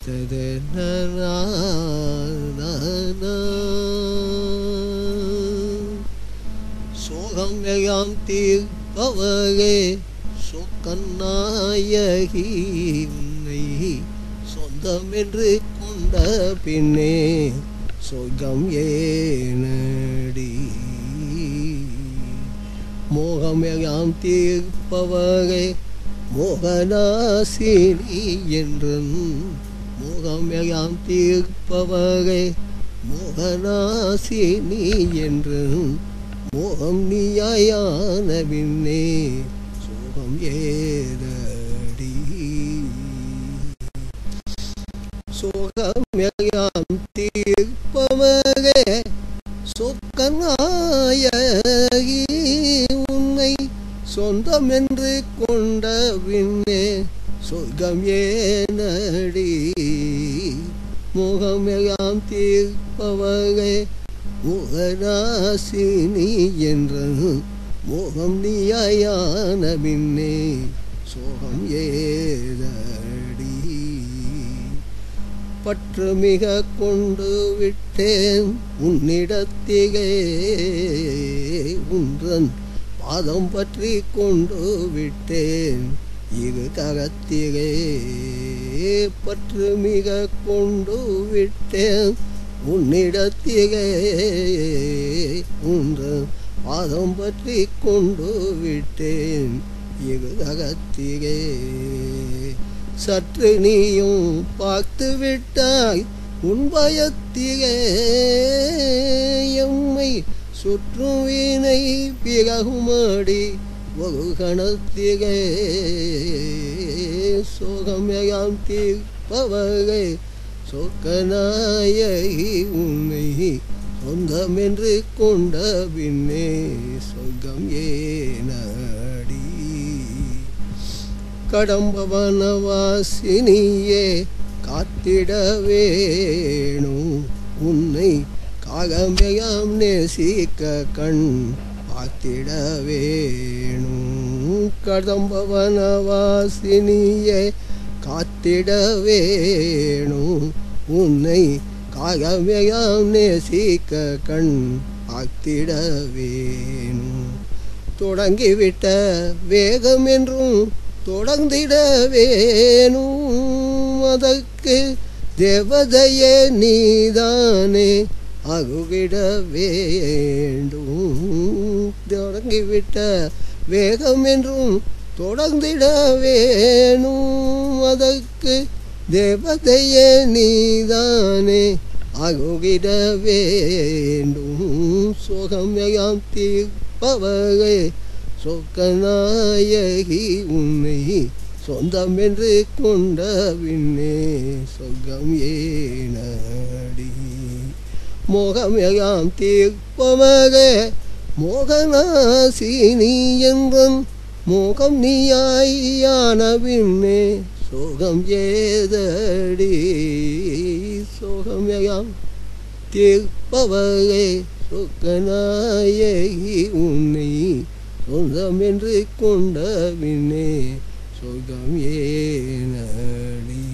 சோகம் எல்லாம் தீர்ப்பவரே சொக்கநாயகி உன்னை சொந்தம் என்று கொண்ட பின்னே சொர்க்கம் ஏனடி மோகம் எல்லாம் தீர்ப்பவரே மோகனாசினி என்றும் மோகம் எல்லாம் தீர்ப்பவரே மோகனாசினி என்றும் மோகம் நீயான பின்னே சோகம் ஏதடி சோகம் எல்லாம் தீர்ப்பவரே சொக்கநாயகி உன்னை சொந்தம் என்று கொண்ட பின்னே சொர்க்கம் ஏனடி முகமெல்லாம் தீர்ப்பவரே முகராசினி என்ற மோகம் நீயான பின்னே சோகம் ஏதடி பற்று மிக கொண்டு விட்டேன் உன்னிடத்திலே உன்றன் பாதம் பற்றி கொண்டு விட்டேன் இரு கரத்திலே பற்று மிக கொண்டு விட்டேன் உன்னிடத்திலே உன்றன் பாதம் பற்றி கொண்டு விட்டேன் இரு கரத்திலே சற்று நீயும் பார்த்து விட்டாய் உன் பயத்திலே எம்மை சுற்றும் வீணை பிறகுமாடி ஒரு கணத்திலே சோகமெல்லாம் தீர்ப்பவரே சொக்கநாயகி உன்னை சொந்தம் என்று கொண்ட பின்னே சொர்க்கம் ஏனடி கடம்பவனவாசினியே காத்திட வேணும் உன்னை காகமெல்லாம் நேசிக்க கண் பார்த்திட வேணும் கடம்பவனவாசினியே காத்திட வேணும் உன்னை காகமெல்லாம் நேசிக்க கண் பார்த்திட வேணும் தொடங்கிவிட்ட வேகம் என்றும் தொடர்ந்திட வேணும் அதற்கு தேவதையே நீதானே அகுவிட வேண்டும் தொடங்கிவிட்ட வேகம் என்றும் தொடர்ந்திட வேணும் அதற்கு தேவதையே நீதானே அகுகிட வேண்டும் சோகம் எல்லாம் தீர்ப்பவரே சொக்கநாயகி உன்னை சொந்தம் என்று கொண்ட பின்னே சொர்க்கம் ஏனடி மோகம் எல்லாம் தீர்ப்பவரே மோகனாசினி என்றன் மோகம் நீயான பின்னே சோகம் ஏதடி சோகம் எல்லாம் தீர்ப்பவரே சொக்கநாயகி உன்னை சொந்தம் என்று கொண்ட பின்னே சொர்க்கம் ஏனடி